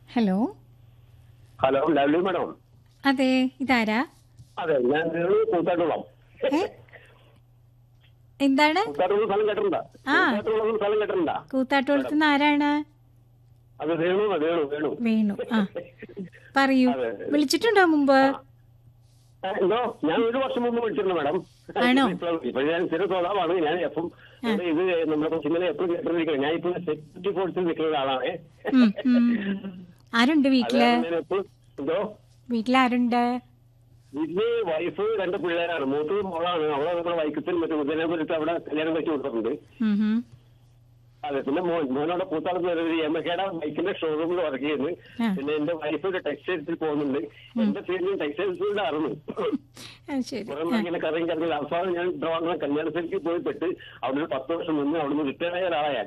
Hello hello lovely madam അതെ ഇതാരാ അതെ ഞാൻ രേണു കൂത്താട്ടുളം ഏ എന്താണ് കൂത്താട്ടുള്ള സ്ഥലം കേട്ടിട്ടുണ്ടാ ആ. കൂത്താട്ടുള്ള സ്ഥലം കേട്ടിട്ടുണ്ടാ കൂത്താട്ടുകുളത്ത് നിന്ന് ആരാണ് അത് രേണു രേണു വേണു വേണു ആ പറയൂ അതെ. വിളിച്ചിട്ടുണ്ടോ മുമ്പ് ആ, എന്തോ ഞാൻ ഒരു വർഷം മുമ്പ് വിളിച്ചിരുന്നു മാഡം ആണോ? ഇപ്പൊ ഇപ്പൊ ഞാൻ സ്ഥിര സ്വഭാവമാണ് ഞാൻ എപ്പം ഇത് നമ്മുടെ കൊച്ചിങ്ങനെ എപ്പോഴും കേട്ടിരിക്കണം ഞാൻ ഇപ്പൊ സെക്യൂരിറ്റി ഫോഴ്സിൽ നിൽക്കുന്ന ഒരാളാണ് ഉം, ഉം. ആരുണ്ട് വീട്ടില് അതാണ് ഞാൻ എപ്പോഴും എന്തോ വീട്ടിലാരുണ്ട് വീട്ടില് വൈഫ് രണ്ട് പിള്ളേരാണ് മൂത്തത് മോളാണ് അവളെ നമ്മുടെ വൈക്കത്തിൽ മറ്റേ ഉദയനപുരത്ത് അവിടെ കല്യാണം വെച്ച് കൊടുത്തിട്ടുണ്ട് ഉം, ഉം. അതെ പിന്നെ മോൻ മോനോടെ പൂത്താളത്ത് ഒരു എമ്മക്കേടെ ബൈക്കിന്റെ ഷോറൂമിൽ വർക്ക് ചെയ്യുന്നു ആ. പിന്നെ എന്റെ വൈഫ് ഒരു ടെക്സ്റ്റൈൽസിൽ പോകുന്നുണ്ട് എന്റെ പേരിൽ ടെക്സ്റ്റൈൽസിലൂടെ അറിഞ്ഞു ആ, ശരി കുറെ നാൾ ഇങ്ങനെ കറങ്ങി കറങ്ങി അവസാനം ഞാൻ ട്രിവാൻഡ്രം കല്യാണത്തിലേക്ക് പോയി പെട്ട് അവിടെ ഒരു പത്ത് വർഷം നിന്ന് അവിടുന്ന് റിട്ടയർ ആയ ഒരാളാണ്